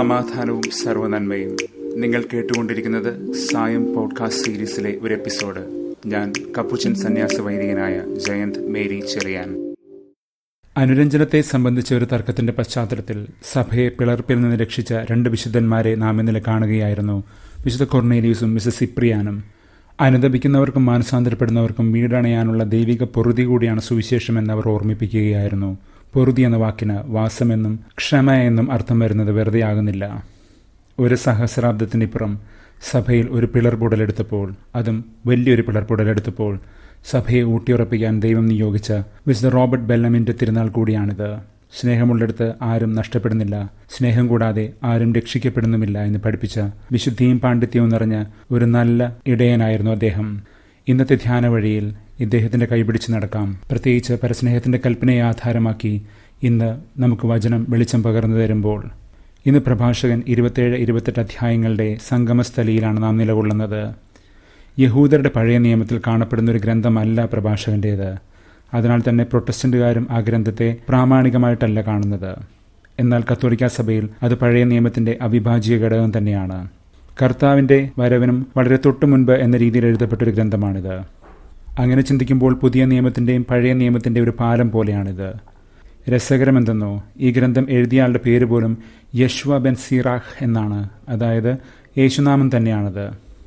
സമാധാനവും സർവനന്മയും നിങ്ങൾ കേട്ടുകൊണ്ടിരിക്കുന്നത് സായം പോഡ്കാസ്റ്റ് സീരീസിലെ ഒരു എപ്പിസോഡ് ഞാൻ കപ്പുച്ചൻ സന്യാസ വൈദികനായ ജയന്ത് മേരി ചെറിയാൻ അനുരഞ്ജനത്തെ സംബന്ധിച്ച ഒരു തർക്കത്തിന്റെ പശ്ചാത്തലത്തിൽ സഭയെ പിളർപ്പിൽ നിന്ന് രക്ഷിച്ച രണ്ട് വിശുദ്ധന്മാരെ നാം ഇന്നലെ കാണുകയായിരുന്നു വിശുദ്ധ കൊർണേലിയസും മിസസ് സിപ്രിയാനും അനുദപിക്കുന്നവർക്കും മാനസാന്തരപ്പെടുന്നവർക്കും വീടണയാനുള്ള ദൈവിക പൊറുതി കൂടിയാണ് സുവിശേഷമെന്ന് അവർ ഓർമ്മിപ്പിക്കുകയായിരുന്നു പൊറുതി എന്ന വാക്കിന് വാസമെന്നും ക്ഷമ എന്നും അർത്ഥം വരുന്നത് വെറുതെ ആകുന്നില്ല ഒരു സഹസ്രാബ്ദത്തിനിപ്പുറം സഭയിൽ ഒരു പിളർപുടലെടുത്തപ്പോൾ അതും വലിയൊരു പിളർപുടലെടുത്തപ്പോൾ സഭയെ ഊട്ടിയുറപ്പിക്കാൻ ദൈവം നിയോഗിച്ച വിശുദ്ധ റോബർട്ട് ബെല്ലമിന്റെ തിരുനാൾ കൂടിയാണിത് സ്നേഹമുള്ളിടത്ത് ആരും നഷ്ടപ്പെടുന്നില്ല സ്നേഹം കൂടാതെ ആരും രക്ഷിക്കപ്പെടുന്നുമില്ല എന്ന് പഠിപ്പിച്ച വിശുദ്ധിയും പാണ്ഡിത്യവും നിറഞ്ഞ ഒരു നല്ല ഇടയനായിരുന്നു അദ്ദേഹം ഇന്നത്തെ ധ്യാന വഴിയിൽ ഇദ്ദേഹത്തിന്റെ കൈപിടിച്ച് നടക്കാം പ്രത്യേകിച്ച് പരസ്നേഹത്തിന്റെ കൽപ്പനയെ ആധാരമാക്കി ഇന്ന് നമുക്ക് വചനം വെളിച്ചം പകർന്നു തരുമ്പോൾ ഇന്ന് പ്രഭാഷകൻ ഇരുപത്തേഴ് ഇരുപത്തെട്ട് അധ്യായങ്ങളുടെ സംഗമസ്ഥലിയിലാണ് നാം നിലകൊള്ളുന്നത് യഹൂദരുടെ പഴയ നിയമത്തിൽ കാണപ്പെടുന്ന ഒരു ഗ്രന്ഥമല്ല പ്രഭാഷകന്റേത് അതിനാൽ തന്നെ പ്രൊട്ടസ്റ്റന്റുകാരും ആ ഗ്രന്ഥത്തെ പ്രാമാണികമായിട്ടല്ല കാണുന്നത് എന്നാൽ കത്തോലിക്ക സഭയിൽ അത് പഴയ നിയമത്തിന്റെ അവിഭാജ്യ ഘടകം തന്നെയാണ് കർത്താവിന്റെ വരവിനും വളരെ തൊട്ടു മുൻപ് എന്ന രീതിയിൽ എഴുതപ്പെട്ടൊരു ഗ്രന്ഥമാണിത് അങ്ങനെ ചിന്തിക്കുമ്പോൾ പുതിയ നിയമത്തിന്റെയും പഴയ നിയമത്തിന്റെ ഒരു പാലം പോലെയാണിത് രസകരമെന്തെന്നോ ഈ ഗ്രന്ഥം എഴുതിയയാളുടെ പേര് പോലും യശ്വ ബെൻ സീറാഹ് എന്നാണ് അതായത് യേശുനാമം തന്നെയാണത്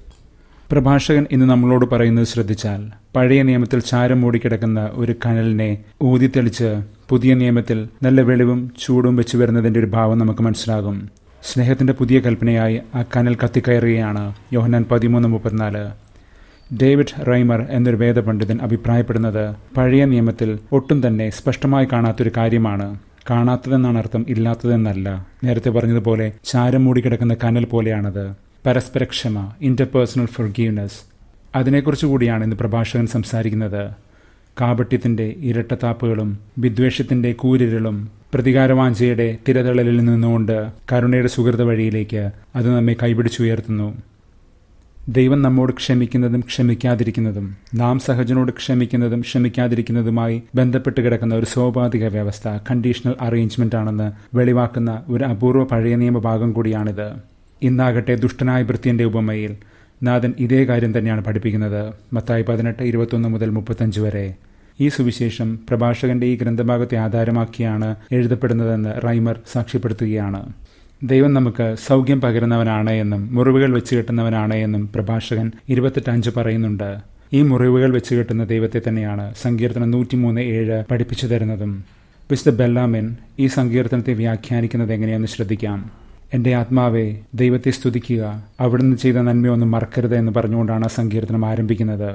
പ്രഭാഷകൻ ഇന്ന് നമ്മളോട് പറയുന്നത് ശ്രദ്ധിച്ചാൽ പഴയ നിയമത്തിൽ ചാരം മൂടിക്കിടക്കുന്ന ഒരു കനലിനെ ഊതിത്തെളിച്ച് പുതിയ നിയമത്തിൽ നല്ല വെളിവും ചൂടും വെച്ചു വരുന്നതിന്റെ ഒരു ഭാവം നമുക്ക് മനസ്സിലാകും സ്നേഹത്തിന്റെ പുതിയ കൽപ്പനയായി ആ കനൽ കത്തിക്കയറുകയാണ് യോഹനാൻ പതിമൂന്ന് മുപ്പത്തിനാല് ഡേവിഡ് റൈമർ എന്നൊരു വേദപണ്ഡിതൻ അഭിപ്രായപ്പെടുന്നത് പഴയ നിയമത്തിൽ ഒട്ടും തന്നെ സ്പഷ്ടമായി കാണാത്തൊരു കാര്യമാണ് കാണാത്തതെന്നാണ് അർത്ഥം ഇല്ലാത്തതെന്നല്ല നേരത്തെ പറഞ്ഞതുപോലെ ചാരം മൂടിക്കിടക്കുന്ന കനൽ പോലെയാണത് പരസ്പരക്ഷമ ഇന്റർപേഴ്സണൽ ഫൊർഗീവ്നെസ് അതിനെക്കുറിച്ച് കൂടിയാണ് ഇന്ന് പ്രഭാഷകൻ സംസാരിക്കുന്നത് കാപട്യത്തിന്റെ ഇരട്ടത്താപ്പുകളും വിദ്വേഷത്തിന്റെ കൂരിരളും പ്രതികാരവാഞ്ചയുടെ തിരതളലിൽ നിന്നുകൊണ്ട് കരുണയുടെ സുഹൃത വഴിയിലേക്ക് അത് നമ്മെ കൈപിടിച്ചുയർത്തുന്നു ദൈവം നമ്മോട് ക്ഷമിക്കുന്നതും ക്ഷമിക്കാതിരിക്കുന്നതും നാം സഹജനോട് ക്ഷമിക്കുന്നതും ക്ഷമിക്കാതിരിക്കുന്നതുമായി ബന്ധപ്പെട്ട് കിടക്കുന്ന ഒരു സ്വാഭാവിക വ്യവസ്ഥ കണ്ടീഷണൽ അറേഞ്ച്മെന്റ് ആണെന്ന് വെളിവാക്കുന്ന ഒരു അപൂർവ പഴയ നിയമഭാഗം കൂടിയാണിത് ഇന്നാകട്ടെ ദുഷ്ടനായ ഭൃത്യന്റെ ഉപമയിൽ നാഥൻ ഇതേ കാര്യം തന്നെയാണ് പഠിപ്പിക്കുന്നത് മത്തായി പതിനെട്ട് ഇരുപത്തൊന്ന് മുതൽ മുപ്പത്തഞ്ച് വരെ ഈ സുവിശേഷം പ്രഭാഷകന്റെ ഈ ഗ്രന്ഥഭാഗത്തെ ആധാരമാക്കിയാണ് എഴുതപ്പെടുന്നതെന്ന് റൈമർ സാക്ഷ്യപ്പെടുത്തുകയാണ് ദൈവം നമുക്ക് സൗഖ്യം പകരുന്നവനാണ് എന്നും മുറിവുകൾ വെച്ച് കെട്ടുന്നവനാണ് എന്നും പ്രഭാഷകൻ ഇരുപത്തെട്ടഞ്ച് പറയുന്നുണ്ട് ഈ മുറിവുകൾ വെച്ച് കെട്ടുന്ന ദൈവത്തെ തന്നെയാണ് സങ്കീർത്തനം നൂറ്റിമൂന്ന് ഏഴ് പഠിപ്പിച്ചു തരുന്നതും വിശുദ്ധ ബെല്ലാമിൻ ഈ സങ്കീർത്തനത്തെ വ്യാഖ്യാനിക്കുന്നത് എങ്ങനെയെന്ന് ശ്രദ്ധിക്കാം എന്റെ ആത്മാവെ ദൈവത്തെ സ്തുതിക്കുക അവിടുന്ന് ചെയ്ത നന്മയൊന്നും മറക്കരുത് എന്ന് പറഞ്ഞുകൊണ്ടാണ് ആ സങ്കീർത്തനം ആരംഭിക്കുന്നത്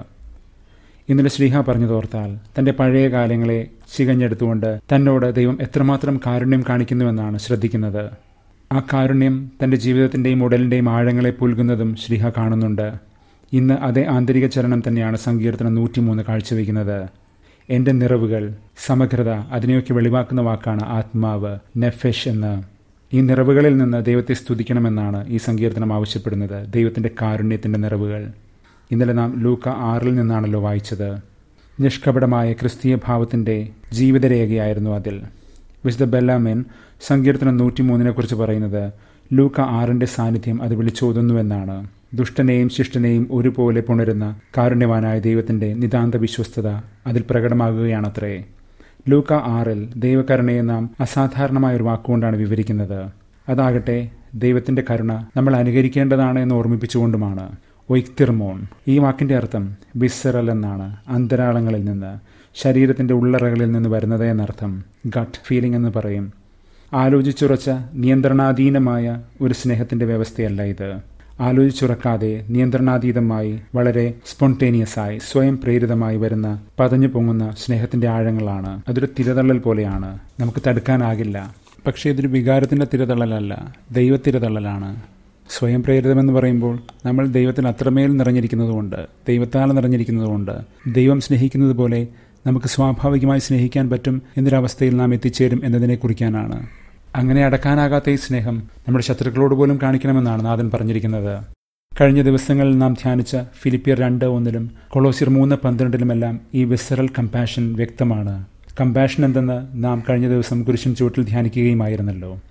ഇന്നലെ ശ്രീഹ പറഞ്ഞതോർത്താൽ തന്റെ പഴയ കാലങ്ങളെ ചികഞ്ഞെടുത്തുകൊണ്ട് തന്നോട് ദൈവം എത്രമാത്രം കാരുണ്യം കാണിക്കുന്നുവെന്നാണ് ശ്രദ്ധിക്കുന്നത് ആ കാരുണ്യം തന്റെ ജീവിതത്തിന്റെയും ഉടലിന്റെയും ആഴങ്ങളെ പുൽകുന്നതും ശ്രീഹ കാണുന്നുണ്ട് ഇന്ന് അതേ ആന്തരിക ചലനം തന്നെയാണ് സങ്കീർത്തനം നൂറ്റിമൂന്ന് കാഴ്ചവെക്കുന്നത് എന്റെ നിറവുകൾ സമഗ്രത അതിനെയൊക്കെ വെളിവാക്കുന്ന വാക്കാണ് ആത്മാവ് നെഫെഷ് എന്ന് ഈ നിറവുകളിൽ നിന്ന് ദൈവത്തെ സ്തുതിക്കണമെന്നാണ് ഈ സങ്കീർത്തനം ആവശ്യപ്പെടുന്നത് ദൈവത്തിന്റെ കാരുണ്യത്തിന്റെ നിറവുകൾ ഇന്നലെ നാം ലൂക്ക ആറിൽ നിന്നാണല്ലോ വായിച്ചത് നിഷ്കപടമായ ക്രിസ്തീയ ഭാവത്തിന്റെ ജീവിതരേഖയായിരുന്നു അതിൽ വിശുദ്ധ ബെല്ലാമേൻ സങ്കീർത്തനം നൂറ്റിമൂന്നിനെ കുറിച്ച് പറയുന്നത് ലൂക്ക ആറിന്റെ സാന്നിധ്യം അത് വിളിച്ചോതുന്നുവെന്നാണ് ദുഷ്ടനെയും ശിഷ്ടനെയും ഒരുപോലെ പുണരുന്ന കാരുണ്യവാനായ ദൈവത്തിന്റെ നിതാന്ത വിശ്വസ്തത അതിൽ പ്രകടമാകുകയാണത്രേ ലൂക്ക ആറിൽ ദൈവകരുണയെ നാം അസാധാരണമായ ഒരു വാക്കുകൊണ്ടാണ് വിവരിക്കുന്നത് അതാകട്ടെ ദൈവത്തിന്റെ കരുണ നമ്മൾ അനുകരിക്കേണ്ടതാണ് എന്ന് ഓർമ്മിപ്പിച്ചുകൊണ്ടുമാണ് ഒയ്ക്തിർമോൺ ഈ വാക്കിന്റെ അർത്ഥം വിസറൽ എന്നാണ് അന്തരാളങ്ങളിൽ നിന്ന് ശരീരത്തിന്റെ ഉള്ളറകളിൽ നിന്ന് വരുന്നത് എന്നർത്ഥം ഗട്ട് ഫീലിംഗ് എന്ന് പറയും ആലോചിച്ചുറച്ച നിയന്ത്രണാധീനമായ ഒരു സ്നേഹത്തിന്റെ വ്യവസ്ഥയല്ല ഇത് ആലോചിച്ചുറക്കാതെ നിയന്ത്രണാതീതമായി വളരെ സ്പോണ്ടേനിയസായി സ്വയം പ്രേരിതമായി വരുന്ന പതഞ്ഞു പൊങ്ങുന്ന സ്നേഹത്തിന്റെ ആഴങ്ങളാണ് അതൊരു തിരതള്ളൽ പോലെയാണ് നമുക്ക് തടുക്കാനാകില്ല പക്ഷേ ഇതൊരു വികാരത്തിന്റെ തിരതള്ളലല്ല ദൈവത്തിരതള്ളലാണ് സ്വയം പ്രേരിതമെന്ന് പറയുമ്പോൾ നമ്മൾ ദൈവത്തിൽ അത്രമേൽ നിറഞ്ഞിരിക്കുന്നതുകൊണ്ട് ദൈവത്താൽ നിറഞ്ഞിരിക്കുന്നതുകൊണ്ട് ദൈവം സ്നേഹിക്കുന്നത് പോലെ നമുക്ക് സ്വാഭാവികമായി സ്നേഹിക്കാൻ പറ്റും എന്നൊരവസ്ഥയിൽ നാം എത്തിച്ചേരും എന്നതിനെ കുറിക്കാനാണ് അങ്ങനെ അടക്കാനാകാത്ത ഈ സ്നേഹം നമ്മുടെ ശത്രുക്കളോട് പോലും കാണിക്കണമെന്നാണ് നാഥൻ പറഞ്ഞിരിക്കുന്നത് കഴിഞ്ഞ ദിവസങ്ങളിൽ നാം ധ്യാനിച്ച ഫിലിപ്പിയർ രണ്ട് ഒന്നിലും കൊളോസിയർ മൂന്ന് പന്ത്രണ്ടിലുമെല്ലാം ഈ വിസറൽ കമ്പാഷൻ വ്യക്തമാണ് കമ്പാഷൻ എന്തെന്ന് നാം കഴിഞ്ഞ ദിവസം കുരിശും ചുവട്ടിൽ ധ്യാനിക്കുകയുമായിരുന്നല്ലോ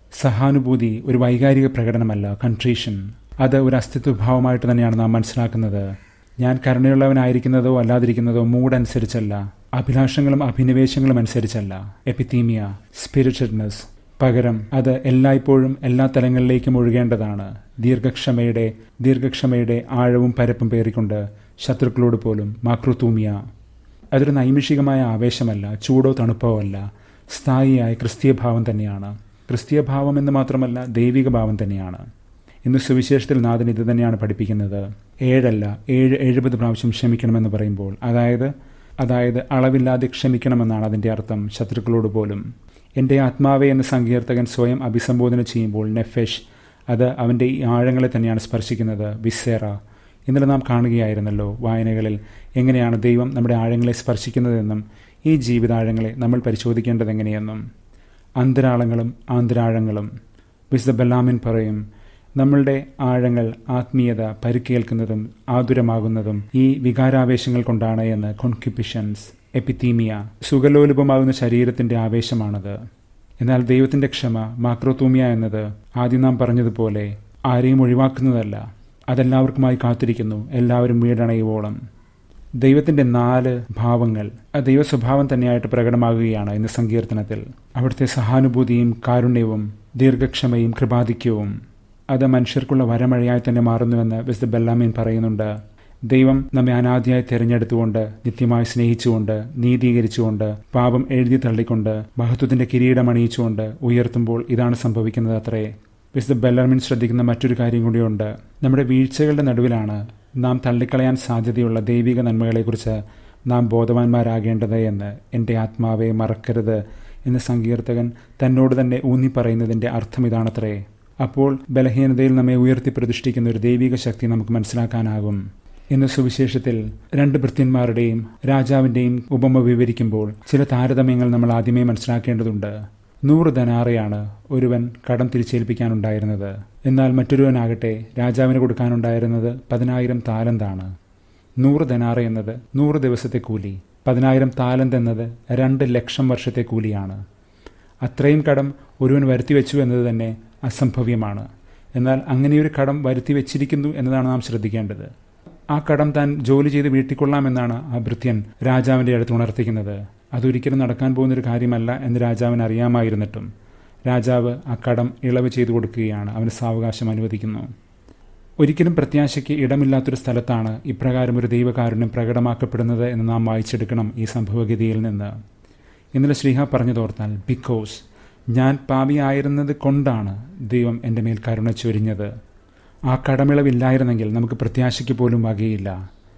സഹാനുഭൂതി ഒരു വൈകാരിക പ്രകടനമല്ല കൺട്രീഷൻ അത് ഒരു അസ്തിത്വഭാവമായിട്ട് തന്നെയാണ് നാം മനസ്സിലാക്കുന്നത് ഞാൻ കരുണയുള്ളവനായിരിക്കുന്നതോ അല്ലാതിരിക്കുന്നതോ മൂഡ് അനുസരിച്ചല്ല അഭിലാഷങ്ങളും അഭിനിവേശങ്ങളും അനുസരിച്ചല്ല എപ്പിത്തീമിയ സ്പിരിച്വൽനെസ് പകരം അത് എല്ലായ്പ്പോഴും എല്ലാ തലങ്ങളിലേക്കും ഒഴുകേണ്ടതാണ് ദീർഘക്ഷമയുടെ ദീർഘക്ഷമയുടെ ആഴവും പരപ്പും പേറിക്കൊണ്ട് ശത്രുക്കളോട് പോലും മാക്രുതൂമിയ അതൊരു നൈമിഷികമായ ആവേശമല്ല ചൂടോ തണുപ്പോ അല്ല സ്ഥായിയായ ക്രിസ്തീയ ഭാവം തന്നെയാണ് ക്രിസ്തീയ ഭാവം എന്ന് മാത്രമല്ല ദൈവിക ഭാവം തന്നെയാണ് ഇന്ന് സുവിശേഷത്തിൽ നാഥൻ ഇത് തന്നെയാണ് പഠിപ്പിക്കുന്നത് ഏഴല്ല ഏഴ് എഴുപത് പ്രാവശ്യം ക്ഷമിക്കണമെന്ന് പറയുമ്പോൾ അതായത് അതായത് അളവില്ലാതെ ക്ഷമിക്കണമെന്നാണ് അതിൻ്റെ അർത്ഥം ശത്രുക്കളോട് പോലും എൻ്റെ ആത്മാവെ എന്ന സങ്കീർത്തകൻ സ്വയം അഭിസംബോധന ചെയ്യുമ്പോൾ നെഫെഷ് അത് അവൻ്റെ ഈ ആഴങ്ങളെ തന്നെയാണ് സ്പർശിക്കുന്നത് വിസേറ ഇന്നലെ നാം കാണുകയായിരുന്നല്ലോ വായനകളിൽ എങ്ങനെയാണ് ദൈവം നമ്മുടെ ആഴങ്ങളെ സ്പർശിക്കുന്നതെന്നും ഈ ജീവിതാഴങ്ങളെ നമ്മൾ പരിശോധിക്കേണ്ടത് എങ്ങനെയെന്നും അന്തരാളങ്ങളും ആന്തരാഴങ്ങളും വിശുദ്ധ ബെല്ലാമിൻ പറയും നമ്മളുടെ ആഴങ്ങൾ ആത്മീയത പരിക്കേൽക്കുന്നതും ആതുരമാകുന്നതും ഈ വികാരാവേശങ്ങൾ കൊണ്ടാണ് എന്ന് കോൺക്യുപ്പിഷൻസ് എപ്പിത്തീമിയ സുഖലോലുപമാകുന്ന ശരീരത്തിന്റെ ആവേശമാണത് എന്നാൽ ദൈവത്തിന്റെ ക്ഷമ മാക്രോതൂമിയ എന്നത് ആദ്യം നാം പറഞ്ഞതുപോലെ ആരെയും ഒഴിവാക്കുന്നതല്ല അതെല്ലാവർക്കുമായി കാത്തിരിക്കുന്നു എല്ലാവരും വീടണയുവോളം ദൈവത്തിന്റെ നാല് ഭാവങ്ങൾ ആ ദൈവ സ്വഭാവം തന്നെയായിട്ട് പ്രകടമാകുകയാണ് ഇന്ന് സങ്കീർത്തനത്തിൽ അവിടുത്തെ സഹാനുഭൂതിയും കാരുണ്യവും ദീർഘക്ഷമയും കൃപാധിക്യവും അത് മനുഷ്യർക്കുള്ള വരമഴയായി തന്നെ മാറുന്നുവെന്ന് വിശുദ്ധ ബെല്ലാമീൻ പറയുന്നുണ്ട് ദൈവം നമ്മെ അനാദിയായി തിരഞ്ഞെടുത്തുകൊണ്ട് നിത്യമായി സ്നേഹിച്ചുകൊണ്ട് നീതീകരിച്ചുകൊണ്ട് പാപം എഴുതി തള്ളിക്കൊണ്ട് മഹത്വത്തിന്റെ കിരീടമണിയിച്ചുകൊണ്ട് ഉയർത്തുമ്പോൾ ഇതാണ് സംഭവിക്കുന്നത് അത്രേ വിശുദ്ധ ബെല്ലർമിൻ ശ്രദ്ധിക്കുന്ന മറ്റൊരു കാര്യം കൂടിയുണ്ട് നമ്മുടെ വീഴ്ചകളുടെ നടുവിലാണ് നാം തള്ളിക്കളയാൻ സാധ്യതയുള്ള ദൈവിക നന്മകളെക്കുറിച്ച് നാം ബോധവാന്മാരാകേണ്ടത് എന്ന് എൻ്റെ ആത്മാവെ മറക്കരുത് എന്ന് സങ്കീർത്തകൻ തന്നോട് തന്നെ ഊന്നി പറയുന്നതിൻ്റെ അർത്ഥം ഇതാണത്രേ അപ്പോൾ ബലഹീനതയിൽ നമ്മെ ഉയർത്തി പ്രതിഷ്ഠിക്കുന്ന ഒരു ദൈവിക ശക്തി നമുക്ക് മനസ്സിലാക്കാനാകും ഇന്ന് സുവിശേഷത്തിൽ രണ്ട് ഭൃത്യന്മാരുടെയും രാജാവിൻ്റെയും ഉപമ വിവരിക്കുമ്പോൾ ചില താരതമ്യങ്ങൾ നമ്മൾ ആദ്യമേ മനസ്സിലാക്കേണ്ടതുണ്ട് നൂറ് ധനാറയാണ് ഒരുവൻ കടം തിരിച്ചേൽപ്പിക്കാനുണ്ടായിരുന്നത് എന്നാൽ മറ്റൊരുവനാകട്ടെ രാജാവിന് കൊടുക്കാനുണ്ടായിരുന്നത് പതിനായിരം താലന്താണ് നൂറ് ധനാറ എന്നത് നൂറ് ദിവസത്തെ കൂലി പതിനായിരം താലന്ത് എന്നത് രണ്ട് ലക്ഷം വർഷത്തെ കൂലിയാണ് അത്രയും കടം ഒരുവൻ വരുത്തിവെച്ചു എന്നത് തന്നെ അസംഭവ്യമാണ് എന്നാൽ അങ്ങനെയൊരു കടം വരുത്തി വെച്ചിരിക്കുന്നു എന്നതാണ് നാം ശ്രദ്ധിക്കേണ്ടത് ആ കടം താൻ ജോലി ചെയ്ത് വീട്ടിക്കൊള്ളാമെന്നാണ് ആ ഭൃത്യൻ രാജാവിൻ്റെ അടുത്ത് ഉണർത്തിക്കുന്നത് അതൊരിക്കലും നടക്കാൻ പോകുന്നൊരു കാര്യമല്ല എന്ന് രാജാവിന് അറിയാമായിരുന്നിട്ടും രാജാവ് ആ കടം ഇളവ് ചെയ്തു കൊടുക്കുകയാണ് അവന് സാവകാശം അനുവദിക്കുന്നു ഒരിക്കലും പ്രത്യാശയ്ക്ക് ഇടമില്ലാത്തൊരു സ്ഥലത്താണ് ഇപ്രകാരം ഒരു ദൈവകാരുണ്യം പ്രകടമാക്കപ്പെടുന്നത് എന്ന് നാം വായിച്ചെടുക്കണം ഈ സംഭവഗതിയിൽ നിന്ന് ഇന്നലെ ശ്രീഹ പറഞ്ഞതോർത്താൽ ബിക്കോസ് ഞാൻ പാപിയായിരുന്നത് കൊണ്ടാണ് ദൈവം എൻ്റെ മേൽ കരുണ ചൊരിഞ്ഞത് ആ കടമിളവില്ലായിരുന്നെങ്കിൽ നമുക്ക് പ്രത്യാശയ്ക്ക് പോലും വകയില്ല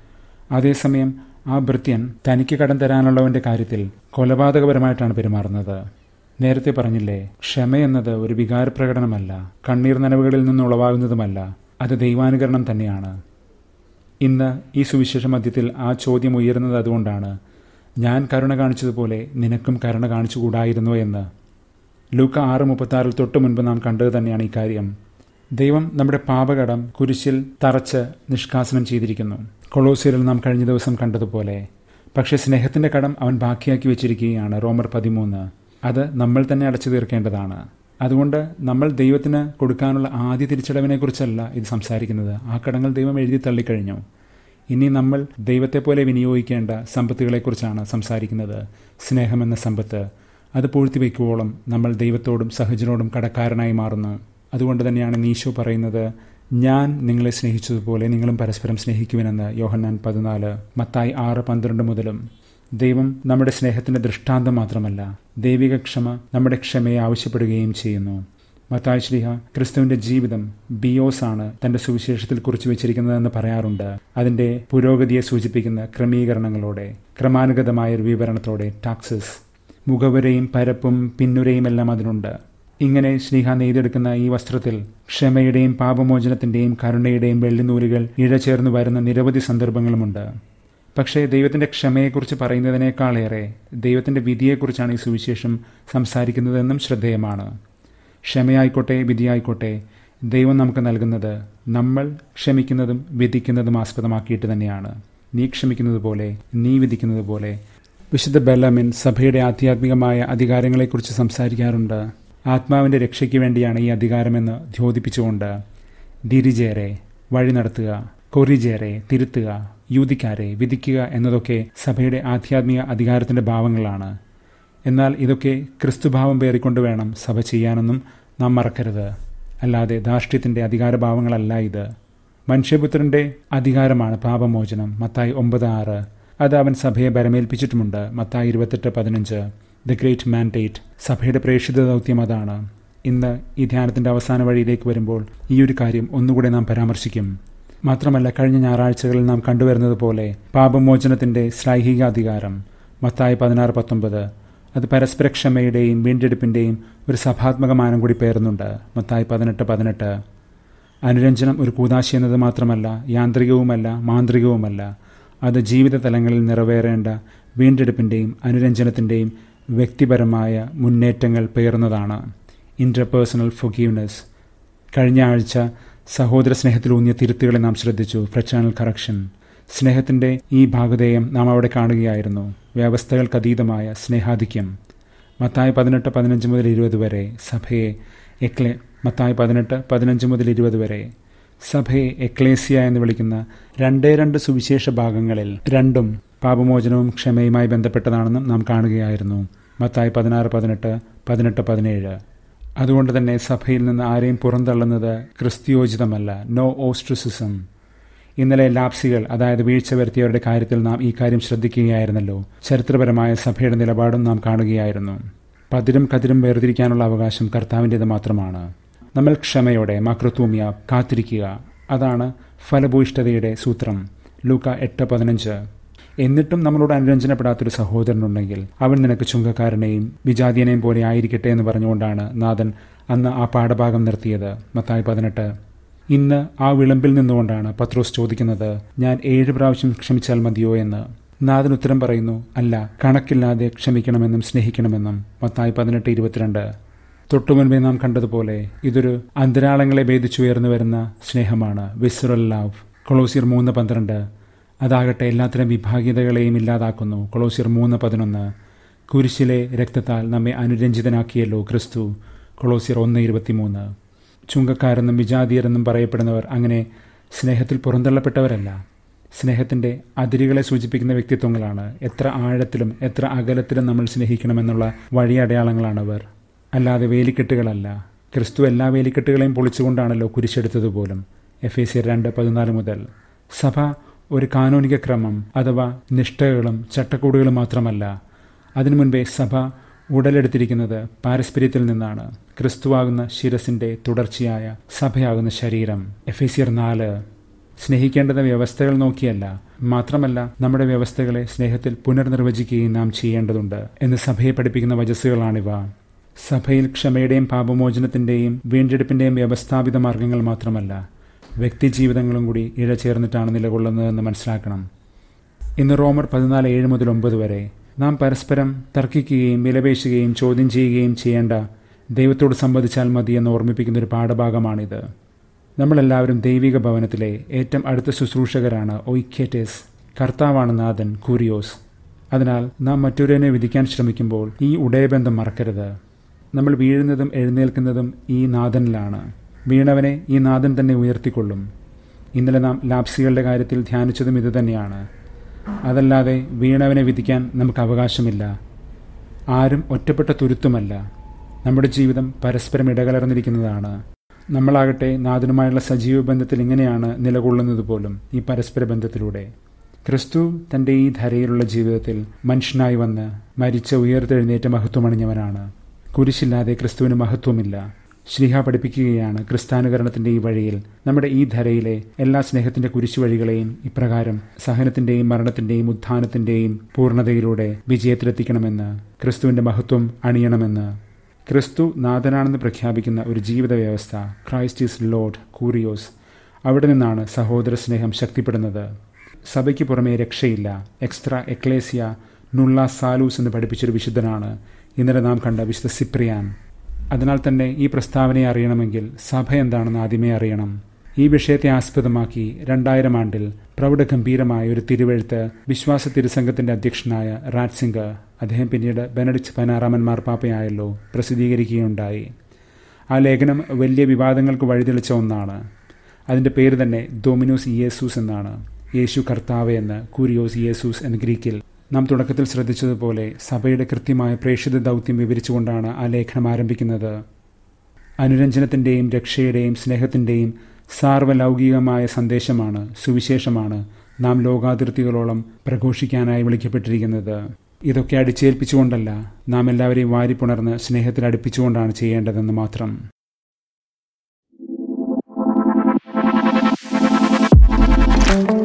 അതേസമയം ആ ഭൃത്യൻ തനിക്ക് കടം തരാനുള്ളവന്റെ കാര്യത്തിൽ കൊലപാതകപരമായിട്ടാണ് പെരുമാറുന്നത് നേരത്തെ പറഞ്ഞില്ലേ ക്ഷമയെന്നത് ഒരു വികാരപ്രകടനമല്ല കണ്ണീർ നനവുകളിൽ നിന്നുളവാകുന്നതുമല്ല അത് ദൈവാനുകരണം തന്നെയാണ് ഇന്ന് ഈ സുവിശേഷ മധ്യത്തിൽ ആ ചോദ്യം ഉയരുന്നത് അതുകൊണ്ടാണ് ഞാൻ കരുണ കാണിച്ചതുപോലെ നിനക്കും കരുണ കാണിച്ചുകൂടായിരുന്നോ എന്ന് ലൂക്ക ആറ് മുപ്പത്താറിൽ തൊട്ടു മുൻപ് നാം കണ്ടത് തന്നെയാണ് ഈ കാര്യം ദൈവം നമ്മുടെ പാപകടം കുരിശിൽ തറച്ച് നിഷ്കാസനം ചെയ്തിരിക്കുന്നു കൊളോസിയറിൽ നാം കഴിഞ്ഞ ദിവസം കണ്ടതുപോലെ പക്ഷേ സ്നേഹത്തിന്റെ കടം അവൻ ബാക്കിയാക്കി വെച്ചിരിക്കുകയാണ് റോമർ പതിമൂന്ന് അത് നമ്മൾ തന്നെ അടച്ചു തീർക്കേണ്ടതാണ് അതുകൊണ്ട് നമ്മൾ ദൈവത്തിന് കൊടുക്കാനുള്ള ആദ്യ തിരിച്ചടവിനെക്കുറിച്ചല്ല ഇത് സംസാരിക്കുന്നത് ആ കടങ്ങൾ ദൈവം എഴുതി തള്ളിക്കഴിഞ്ഞു ഇനി നമ്മൾ ദൈവത്തെ പോലെ വിനിയോഗിക്കേണ്ട സമ്പത്തുകളെക്കുറിച്ചാണ് സംസാരിക്കുന്നത് സ്നേഹമെന്ന സമ്പത്ത് അത് പൂഴ്ത്തിവെക്കുവോളം നമ്മൾ ദൈവത്തോടും സഹജനോടും കടക്കാരനായി മാറുന്നു അതുകൊണ്ട് തന്നെയാണ് നീശോ പറയുന്നത് ഞാൻ നിങ്ങളെ സ്നേഹിച്ചതുപോലെ നിങ്ങളും പരസ്പരം സ്നേഹിക്കുവിനെന്ന് യോഹന്നാൻ പതിനാല് മത്തായി ആറ് പന്ത്രണ്ട് മുതലും ദൈവം നമ്മുടെ സ്നേഹത്തിന്റെ ദൃഷ്ടാന്തം മാത്രമല്ല ദൈവിക ക്ഷമ നമ്മുടെ ക്ഷമയെ ആവശ്യപ്പെടുകയും ചെയ്യുന്നു മത്തായ് ശ്രീഹ ക്രിസ്തുവിന്റെ ജീവിതം ബിയോസ് ആണ് തന്റെ സുവിശേഷത്തിൽ കുറിച്ചു വെച്ചിരിക്കുന്നതെന്ന് പറയാറുണ്ട് അതിന്റെ പുരോഗതിയെ സൂചിപ്പിക്കുന്ന ക്രമീകരണങ്ങളോടെ ക്രമാനുഗതമായ ഒരു വിവരണത്തോടെ ടാക്സസ് മുഖവുരയും പരപ്പും പിന്നുരയും എല്ലാം അതിനുണ്ട് ഇങ്ങനെ സ്നേഹ നെയ്തെടുക്കുന്ന ഈ വസ്ത്രത്തിൽ ക്ഷമയുടെയും പാപമോചനത്തിന്റെയും കരുണയുടെയും വെള്ളിനൂലുകൾ ഇഴചേർന്ന് വരുന്ന നിരവധി സന്ദർഭങ്ങളുമുണ്ട് പക്ഷേ ദൈവത്തിന്റെ ക്ഷമയെക്കുറിച്ച് പറയുന്നതിനേക്കാളേറെ ദൈവത്തിന്റെ വിധിയെക്കുറിച്ചാണ് ഈ സുവിശേഷം സംസാരിക്കുന്നതെന്നും ശ്രദ്ധേയമാണ് ക്ഷമയായിക്കോട്ടെ വിധിയായിക്കോട്ടെ ദൈവം നമുക്ക് നൽകുന്നത് നമ്മൾ ക്ഷമിക്കുന്നതും വിധിക്കുന്നതും ആസ്പദമാക്കിയിട്ട് തന്നെയാണ് നീ ക്ഷമിക്കുന്നത് പോലെ നീ വിധിക്കുന്നത് പോലെ വിശുദ്ധ ബെല്ലമിൻ സഭയുടെ ആധ്യാത്മികമായ അധികാരങ്ങളെക്കുറിച്ച് സംസാരിക്കാറുണ്ട് ആത്മാവിൻ്റെ രക്ഷയ്ക്ക് വേണ്ടിയാണ് ഈ അധികാരമെന്ന് ദ്യോതിപ്പിച്ചുകൊണ്ട് ദിരിജേരെ വഴി നടത്തുക കൊറിജേരെ തിരുത്തുക യൂതിക്കാരെ വിധിക്കുക എന്നതൊക്കെ സഭയുടെ ആധ്യാത്മിക അധികാരത്തിൻ്റെ ഭാവങ്ങളാണ് എന്നാൽ ഇതൊക്കെ ക്രിസ്തുഭാവം പേറിക്കൊണ്ട് വേണം സഭ ചെയ്യാനെന്നും നാം മറക്കരുത് അല്ലാതെ ധാർഷ്ട്യത്തിൻ്റെ അധികാരഭാവങ്ങളല്ല ഇത് മനുഷ്യപുത്രന്റെ അധികാരമാണ് പാപമോചനം മത്തായി ഒമ്പത് ആറ് അത് അവൻ സഭയെ ബരമേൽപ്പിച്ചിട്ടുമുണ്ട് മത്തായി ഇരുപത്തെട്ട് പതിനഞ്ച് ദ ഗ്രേറ്റ് മാൻഡേറ്റ് സഭയുടെ പ്രേക്ഷിത ദൗത്യം അതാണ് ഇന്ന് ഈ ധ്യാനത്തിന്റെ അവസാന വഴിയിലേക്ക് വരുമ്പോൾ ഈ ഒരു കാര്യം ഒന്നുകൂടെ നാം പരാമർശിക്കും മാത്രമല്ല കഴിഞ്ഞ ഞായറാഴ്ചകളിൽ നാം കണ്ടുവരുന്നത് പോലെ പാപമോചനത്തിന്റെ ശ്ലൈഹിക അധികാരം മത്തായി പതിനാറ് പത്തൊമ്പത് അത് പരസ്പരക്ഷമയുടെയും വീണ്ടെടുപ്പിന്റെയും ഒരു സഭാത്മക മാനം കൂടി പേറുന്നുണ്ട് മത്തായി പതിനെട്ട് പതിനെട്ട് അനുരഞ്ജനം ഒരു കൂതാശി എന്നത് മാത്രമല്ല യാന്ത്രികവുമല്ല മാന്ത്രികവുമല്ല അത് ജീവിത തലങ്ങളിൽ നിറവേറേണ്ട വീണ്ടെടുപ്പിന്റെയും അനുരഞ്ജനത്തിന്റെയും വ്യക്തിപരമായ മുന്നേറ്റങ്ങൾ പേറുന്നതാണ് ഇന്റർപേഴ്സണൽ ഫൊഗീവ്നെസ് കഴിഞ്ഞ ആഴ്ച സഹോദര സ്നേഹത്തിലൂന്നിയ തിരുത്തുകളെ നാം ശ്രദ്ധിച്ചു ഫ്രച്ചാനൽ കറക്ഷൻ സ്നേഹത്തിന്റെ ഈ ഭാഗധേയം നാം അവിടെ കാണുകയായിരുന്നു വ്യവസ്ഥകൾക്കതീതമായ സ്നേഹാധിക്യം മത്തായി പതിനെട്ട് പതിനഞ്ച് മുതൽ ഇരുപത് വരെ സഭയെ എക്ലെ മത്തായി പതിനെട്ട് പതിനഞ്ച് മുതൽ ഇരുപത് വരെ സഭയെ എക്ലേസിയ എന്ന് വിളിക്കുന്ന രണ്ടേ രണ്ട് സുവിശേഷ ഭാഗങ്ങളിൽ രണ്ടും പാപമോചനവും ക്ഷമയുമായി ബന്ധപ്പെട്ടതാണെന്നും നാം കാണുകയായിരുന്നു മത്തായി പതിനാറ് പതിനെട്ട് പതിനെട്ട് പതിനേഴ് അതുകൊണ്ട് തന്നെ സഭയിൽ നിന്ന് ആരെയും പുറന്തള്ളുന്നത് ക്രിസ്തിയോജിതമല്ല നോ ഓസ്ട്രിസിസം ഇന്നലെ ലാപ്സികൾ അതായത് വീഴ്ച വരുത്തിയവരുടെ കാര്യത്തിൽ നാം ഈ കാര്യം ശ്രദ്ധിക്കുകയായിരുന്നല്ലോ ചരിത്രപരമായ സഭയുടെ നിലപാടും നാം കാണുകയായിരുന്നു പതിരും കതിരും വേർതിരിക്കാനുള്ള അവകാശം കർത്താവിൻ്റേത് മാത്രമാണ് നമ്മൾ ക്ഷമയോടെ മക്രത്തൂമിയ കാത്തിരിക്കുക അതാണ് ഫലഭൂയിഷ്ഠതയുടെ സൂത്രം ലൂക്ക എട്ട് പതിനഞ്ച് എന്നിട്ടും നമ്മളോട് അനുരഞ്ജനപ്പെടാത്തൊരു സഹോദരനുണ്ടെങ്കിൽ അവൻ നിനക്ക് ചുങ്കക്കാരനെയും വിജാതീയനെയും പോലെ ആയിരിക്കട്ടെ എന്ന് പറഞ്ഞുകൊണ്ടാണ് നാഥൻ അന്ന് ആ പാഠഭാഗം നിർത്തിയത് മത്തായി പതിനെട്ട് ഇന്ന് ആ വിളമ്പിൽ നിന്നുകൊണ്ടാണ് പത്രോസ് ചോദിക്കുന്നത് ഞാൻ ഏഴ് പ്രാവശ്യം ക്ഷമിച്ചാൽ മതിയോ എന്ന് നാഥൻ ഉത്തരം പറയുന്നു അല്ല കണക്കില്ലാതെ ക്ഷമിക്കണമെന്നും സ്നേഹിക്കണമെന്നും മത്തായി പതിനെട്ട് ഇരുപത്തിരണ്ട് തൊട്ടുമുൻപേ നാം കണ്ടതുപോലെ ഇതൊരു അന്തരാളങ്ങളെ ഭേദിച്ചുയർന്നു വരുന്ന സ്നേഹമാണ് വിസ്റൽ ലവ് കൊളോസിയർ മൂന്ന് പന്ത്രണ്ട് അതാകട്ടെ എല്ലാത്തരം വിഭാഗീയതകളെയും ഇല്ലാതാക്കുന്നു കൊളോസിയർ മൂന്ന് പതിനൊന്ന് കുരിശിലെ രക്തത്താൽ നമ്മെ അനുരഞ്ജിതനാക്കിയല്ലോ ക്രിസ്തു കൊളോസിയർ ഒന്ന് ഇരുപത്തിമൂന്ന് ചുങ്കക്കാരെന്നും വിജാതീയരെന്നും പറയപ്പെടുന്നവർ അങ്ങനെ സ്നേഹത്തിൽ പുറന്തള്ളപ്പെട്ടവരല്ല സ്നേഹത്തിന്റെ അതിരുകളെ സൂചിപ്പിക്കുന്ന വ്യക്തിത്വങ്ങളാണ് എത്ര ആഴത്തിലും എത്ര അകലത്തിലും നമ്മൾ സ്നേഹിക്കണമെന്നുള്ള വഴിയടയാളങ്ങളാണവർ അല്ലാതെ വേലിക്കെട്ടുകളല്ല ക്രിസ്തു എല്ലാ വേലിക്കെട്ടുകളെയും പൊളിച്ചുകൊണ്ടാണല്ലോ കുരിശെടുത്തത് പോലും എഫ് എ സി രണ്ട് പതിനാല് മുതൽ സഭ ഒരു കാനോനിക ക്രമം അഥവാ നിഷ്ഠകളും ചട്ടക്കൂടുകളും മാത്രമല്ല അതിനു മുൻപേ സഭ ഉടലെടുത്തിരിക്കുന്നത് പാരസ്പര്യത്തിൽ നിന്നാണ് ക്രിസ്തുവാകുന്ന ശിരസിന്റെ തുടർച്ചയായ സഭയാകുന്ന ശരീരം എഫേസിയർ നാല് സ്നേഹിക്കേണ്ടത് വ്യവസ്ഥകൾ നോക്കിയല്ല മാത്രമല്ല നമ്മുടെ വ്യവസ്ഥകളെ സ്നേഹത്തിൽ പുനർനിർവചിക്കുകയും നാം ചെയ്യേണ്ടതുണ്ട് എന്ന് സഭയെ പഠിപ്പിക്കുന്ന വചസ്സുകളാണിവ സഭയിൽ ക്ഷമയുടെയും പാപമോചനത്തിന്റെയും വീണ്ടെടുപ്പിന്റെയും വ്യവസ്ഥാപിത മാർഗങ്ങൾ മാത്രമല്ല വ്യക്തിജീവിതങ്ങളും കൂടി ഇഴചേർന്നിട്ടാണ് നിലകൊള്ളുന്നതെന്ന് മനസ്സിലാക്കണം ഇന്ന് റോമർ പതിനാല് ഏഴ് മുതൽ ഒമ്പത് വരെ നാം പരസ്പരം തർക്കിക്കുകയും വിലപേശുകയും ചോദ്യം ചെയ്യുകയും ചെയ്യേണ്ട ദൈവത്തോട് സംവദിച്ചാൽ മതി എന്ന് ഓർമ്മിപ്പിക്കുന്ന ഒരു പാഠഭാഗമാണിത് നമ്മളെല്ലാവരും ദൈവിക ഭവനത്തിലെ ഏറ്റവും അടുത്ത ശുശ്രൂഷകരാണ് ഒയ്ക്കേറ്റേസ് കർത്താവാണ് നാഥൻ കൂരിയോസ് അതിനാൽ നാം മറ്റൊരുവനെ വിധിക്കാൻ ശ്രമിക്കുമ്പോൾ ഈ ഉടയബന്ധം മറക്കരുത് നമ്മൾ വീഴുന്നതും എഴുന്നേൽക്കുന്നതും ഈ നാഥനിലാണ് വീണവനെ ഈ നാഥൻ തന്നെ ഉയർത്തിക്കൊള്ളും ഇന്നലെ നാം ലാപ്സികളുടെ കാര്യത്തിൽ ധ്യാനിച്ചതും ഇതുതന്നെയാണ് അതല്ലാതെ വീണവനെ വിധിക്കാൻ നമുക്ക് അവകാശമില്ല ആരും ഒറ്റപ്പെട്ട തുരുത്തുമല്ല നമ്മുടെ ജീവിതം പരസ്പരം ഇടകലർന്നിരിക്കുന്നതാണ് നമ്മളാകട്ടെ നാഥനുമായുള്ള സജീവ ബന്ധത്തിൽ ഇങ്ങനെയാണ് നിലകൊള്ളുന്നത് പോലും ഈ പരസ്പര ബന്ധത്തിലൂടെ ക്രിസ്തു തന്റെ ഈ ധരയിലുള്ള ജീവിതത്തിൽ മനുഷ്യനായി വന്ന് മരിച്ച ഉയർത്തെഴുന്നേറ്റ മഹത്വമണിഞ്ഞവനാണ് കുരിശില്ലാതെ ക്രിസ്തുവിന് മഹത്വമില്ല ശ്രീഹ പഠിപ്പിക്കുകയാണ് ക്രിസ്താനുകരണത്തിന്റെ ഈ വഴിയിൽ നമ്മുടെ ഈ ധരയിലെ എല്ലാ സ്നേഹത്തിന്റെ കുരിശു വഴികളെയും ഇപ്രകാരം സഹനത്തിന്റെയും മരണത്തിന്റെയും ഉത്ഥാനത്തിന്റെയും പൂർണ്ണതയിലൂടെ വിജയത്തിലെത്തിക്കണമെന്ന് ക്രിസ്തുവിന്റെ മഹത്വം അണിയണമെന്ന് ക്രിസ്തു നാഥനാണെന്ന് പ്രഖ്യാപിക്കുന്ന ഒരു ജീവിത വ്യവസ്ഥ ക്രൈസ്റ്റ് ഈസ് ലോഡ് കൂറിയോസ് അവിടെ നിന്നാണ് സഹോദര സ്നേഹം ശക്തിപ്പെടുന്നത് സഭയ്ക്ക് പുറമേ രക്ഷയില്ല എക്സ്ട്രാ എക്ലേസിയ നുള്ള സാലൂസ് എന്ന് പഠിപ്പിച്ചൊരു വിശുദ്ധനാണ് ഇന്നലെ നാം കണ്ട വിശുദ്ധ സിപ്രിയാൻ അതിനാൽ തന്നെ ഈ പ്രസ്താവനയെ അറിയണമെങ്കിൽ സഭ എന്താണെന്ന് ആദ്യമേ അറിയണം ഈ വിഷയത്തെ ആസ്പദമാക്കി രണ്ടായിരം ആണ്ടിൽ പ്രൗഢഗംഭീരമായ ഒരു തിരുവെഴുത്ത് വിശ്വാസ തിരുസംഘത്തിന്റെ അധ്യക്ഷനായ റാറ്റ്സിംഗർ അദ്ദേഹം പിന്നീട് ബെനഡിക്ട് പതിനാറാമൻ മാർപ്പാപ്പയായല്ലോ പ്രസിദ്ധീകരിക്കുകയുണ്ടായി ആ ലേഖനം വലിയ വിവാദങ്ങൾക്ക് വഴിതെളിച്ച ഒന്നാണ് അതിൻ്റെ പേര് തന്നെ ഡൊമിനോസ് ഇയേസൂസ് എന്നാണ് യേശു കർത്താവ് എന്ന് കൂരിയോസ് ഇയേസൂസ് എന്ന ഗ്രീക്കിൽ നാം തുടക്കത്തിൽ ശ്രദ്ധിച്ചതുപോലെ സഭയുടെ കൃത്യമായ പ്രേക്ഷിത ദൗത്യം വിവരിച്ചുകൊണ്ടാണ് ആ ലേഖനം ആരംഭിക്കുന്നത് അനുരഞ്ജനത്തിൻ്റെയും രക്ഷയുടെയും സ്നേഹത്തിൻ്റെയും സാർവലൗകികമായ സന്ദേശമാണ് സുവിശേഷമാണ് നാം ലോകാതിർത്തികളോളം പ്രഘോഷിക്കാനായി വിളിക്കപ്പെട്ടിരിക്കുന്നത് ഇതൊക്കെ അടിച്ചേൽപ്പിച്ചുകൊണ്ടല്ല നാം എല്ലാവരെയും വാരിപ്പുണർന്ന് സ്നേഹത്തിൽ അടുപ്പിച്ചുകൊണ്ടാണ് ചെയ്യേണ്ടതെന്ന് മാത്രം thank you